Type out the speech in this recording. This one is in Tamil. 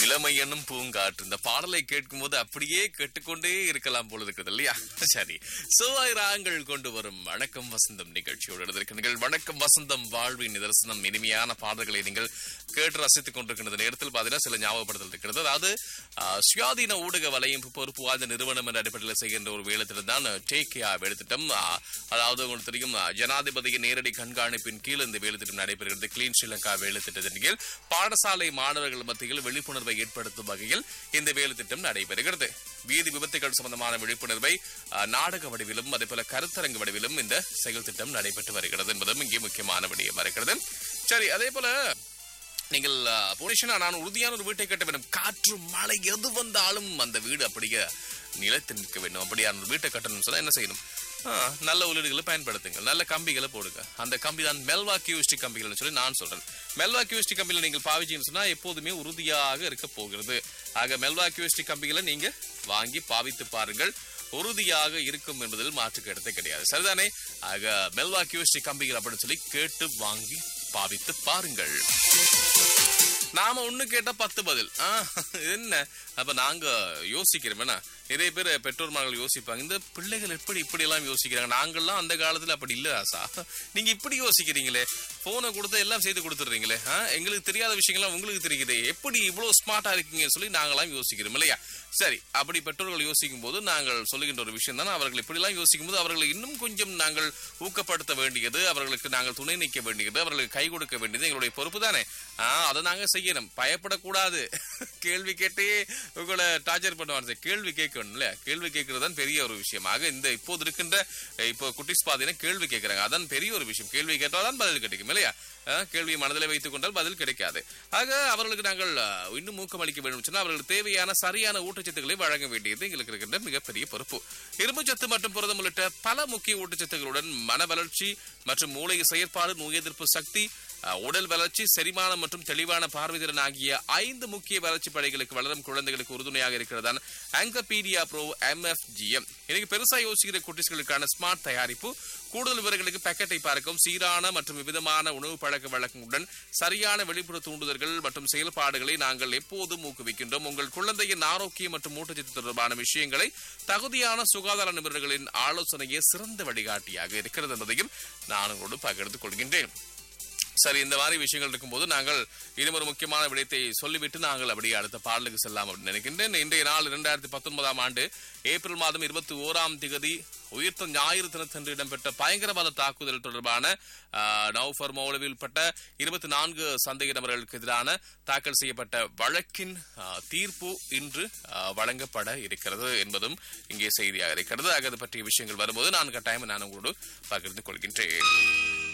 இளமை என்னும் பூங்காற்று இந்த பாடலை கேட்கும்போது அப்படியே கேட்டுக்கொண்டே இருக்கலாம் போல இருக்குது இல்லையா சரி செவ்வாய் ராகங்கள் கொண்டு வரும் வணக்கம் வசந்தம் நிகழ்ச்சியோடு இருந்திருக்கிறீர்கள் வணக்கம் வசந்தம் வாழ்வின் நிதர்சனம் இனிமையான பாடல்களை நீங்கள் கேட்டு ரசித்துக் கொண்டிருக்கின்ற நேரத்தில் பார்த்தீங்கன்னா சில ஞாபகப்படுத்தல் இருக்கிறது அதாவது ஆஹ், சுயாதீன ஊடக வலையும் பொறுப்பு வாய்ந்த நிறுவனம் என்ற அடிப்படையில் செய்கின்ற ஒரு வேலைத்திட்டம் தான் டேக் கேர் வேலைத்திட்டம் ஆஹ், அதாவது உங்களுக்கு தெரியும் ஆஹ், ஜனாதிபதியின் நேரடி கண்காணிப்பின் கீழ் இந்த வேலைத்திட்டம் நடைபெறுகிறது கிளீன் ஸ்ரீலங்கா வேலைத்திட்டத்தின் கீழ் பாடசாலை மாணவர்கள் மத்தியில் விழிப்புணர்வை ஏற்படுத்தும் வகையில் இந்த வேலைத்திட்டம் நடைபெறுகிறது வீதி விபத்துகள் சம்பந்தமான விழிப்புணர்வை ஆஹ், நாடக வடிவிலும் அதேபோல கருத்தரங்கு வடிவிலும் இந்த செயல் திட்டம் நடைபெற்று வருகிறது என்பதும் இங்கே முக்கியமான விடயமா இருக்கிறது சரி அதே போல நீங்கள் அஹ், புனிஷனா நான் உறுதியான ஒரு வீட்டை கட்ட வேண்டும் காற்று மழை எது வந்தாலும் அந்த வீடு அப்படியே நிலைத்து நிற்க வேண்டும் அப்படியான ஒரு வீட்டை கட்டணும்னு சொன்னா என்ன செய்யணும் ஆ, நல்ல உள்ளீடுகளை பயன்படுத்துங்கள் நல்ல கம்பிகளை போடுங்க அந்த கம்பி தான் மெல்வா கியூஸ்டி கம்பிகள்னு சொல்லி நான் சொல்றேன் மெல்வா கியூஸ்டி கம்பிகளை நீங்கள் பாவிச்சீங்கன்னு சொன்னா எப்போதுமே உறுதியாக இருக்க போகிறது ஆக மெல்வா கியூஸ்டி கம்பிகளை நீங்க வாங்கி பாவித்து பாருங்கள் உறுதியாக இருக்கும் என்பதில் மாற்று கருத்து கிடையாது சரிதானே ஆக மெல்வா கியூஸ்டி கம்பிகள் அப்படின்னு சொல்லி கேட்டு வாங்கி பாவித்து பாருங்கள் நாம ஒண்ணு கேட்டா பத்து பதில் ஆ, இது என்ன அப்ப நாங்க யோசிக்கிறோம் என்ன நிறைய பேர் பெற்றோர் மகள் யோசிப்பாங்க இந்த பிள்ளைகள் எப்படி இப்படி எல்லாம் யோசிக்கிறாங்க நாங்கெல்லாம் அந்த காலத்துல அப்படி இல்ல ஆசா நீங்க இப்படி யோசிக்கிறீங்களே போனை கொடுத்து எல்லாம் செய்து கொடுத்துடுறீங்களே ஆ, எங்களுக்கு தெரியாத விஷயங்கள்லாம் உங்களுக்கு தெரியுதே எப்படி இவ்வளவு ஸ்மார்ட்டா இருக்கீங்கன்னு சொல்லி நாங்களாம் யோசிக்கிறோம் இல்லையா சரி அப்படி பெற்றோர்கள் யோசிக்கும் போது நாங்கள் சொல்லுகின்ற ஒரு விஷயம் தான் அவர்கள் இப்படிலாம் யோசிக்கும் போது அவர்களை இன்னும் கொஞ்சம் நாங்கள் ஊக்கப்படுத்த வேண்டியது அவர்களுக்கு நாங்கள் துணை நிற்க வேண்டியது அவர்களுக்கு கை கொடுக்க வேண்டியது எங்களுடைய பொறுப்பு தானே ஆஹ் அதை நாங்க செய்யணும் பயப்படக்கூடாது கேள்வி கேட்டே உங்களை டார்ச்சர் பண்ணுவாங்க கேள்வி கேட்கணும் இல்லையா கேள்வி கேட்கறது தான் பெரிய ஒரு விஷயமாக இந்த இப்போது இருக்கின்ற அஹ், இப்போ குட்டிஸ் பாத்தீங்கன்னா கேள்வி கேட்கறாங்க அதான் பெரிய ஒரு விஷயம் கேள்வி கேட்டால்தான் பதில் கிடைக்கும் இல்லையா அஹ், கேள்வியை மனதில் வைத்துக் கொண்டால் பதில் கிடைக்காது ஆக அவர்களுக்கு நாங்கள் அஹ், இன்னும் ஊக்கமளிக்க வேண்டும் சொன்னால் அவர்களுக்கு தேவையான சரியான ஊட்டச்சத்துக்களை வழங்க வேண்டியது எங்களுக்கு இருக்கின்ற மிகப்பெரிய பொறுப்பு இரும்புச்சத்து மற்றும் புரதம் உள்ளிட்ட பல முக்கிய ஊட்டச்சத்துக்களுடன் மன வளர்ச்சி மற்றும் மூளை செயற்பாடு நோய் எதிர்ப்பு சக்தி அஹ், உடல் வளர்ச்சி செரிமானம் மற்றும் தெளிவான பார்வைத்திறன் ஆகிய ஐந்து முக்கிய வளர்ச்சி படைகளுக்கு வளரும் குழந்தைகளுக்கு உறுதுணையாக இருக்கிறதான் ஆங்கபீடியா ப்ரோ எம்எஃப்ஜிஎம் இன்னைக்கு பெருசா யோசிக்கிற குட்டிஸ்களுக்கான ஸ்மார்ட் தயாரிப்பு கூடுதல் விவரங்களுக்கு பேக்கெட்டை பார்க்கும் சீரான மற்றும் விதமான உணவு பழக்க வழக்கங்களுடன் சரியான வெளிப்புற தூண்டுதல்கள் மற்றும் செயல்பாடுகளை நாங்கள் எப்போதும் ஊக்குவிக்கின்றோம் உங்கள் குழந்தையின் ஆரோக்கியம் மற்றும் ஊட்டச்சத்து தொடர்பான விஷயங்களை தகுதியான சுகாதார நிபுணர்களின் ஆலோசனையே சிறந்த வழிகாட்டியாக இருக்கிறது என்பதையும் நான் உங்களோடு பகிர்ந்து கொள்கின்றேன் சரி இந்த மாதிரி விஷயங்கள் இருக்கும்போது நாங்கள் இன்னும் ஒரு முக்கியமான விடயத்தை சொல்லிவிட்டு நாங்கள் அப்படியே அடுத்த பாடலுக்கு செல்லலாம் அப்படின்னு நினைக்கின்றேன் இன்றைய நாள் இரண்டாயிரத்தி பத்தொன்பதாம் ஆண்டு ஏப்ரல் மாதம் இருபத்தி ஓராம் திகதி உயிர்த்த ஞாயிறு தினத்தன்று இடம்பெற்ற பயங்கரவாத தாக்குதல் தொடர்பான நவஃபர் மௌலவில் உட்பட்ட இருபத்தி நான்கு சந்தேக நபர்களுக்கு எதிரான தாக்கல் செய்யப்பட்ட வழக்கின் ஆ, தீர்ப்பு இன்று ஆ, வழங்கப்பட இருக்கிறது என்பதும் இங்கே செய்தியாக இருக்கிறது ஆக அது பற்றிய விஷயங்கள் வரும்போது நான் கட்டாயம் நான் உங்களோடு பகிர்ந்து கொள்கின்றேன்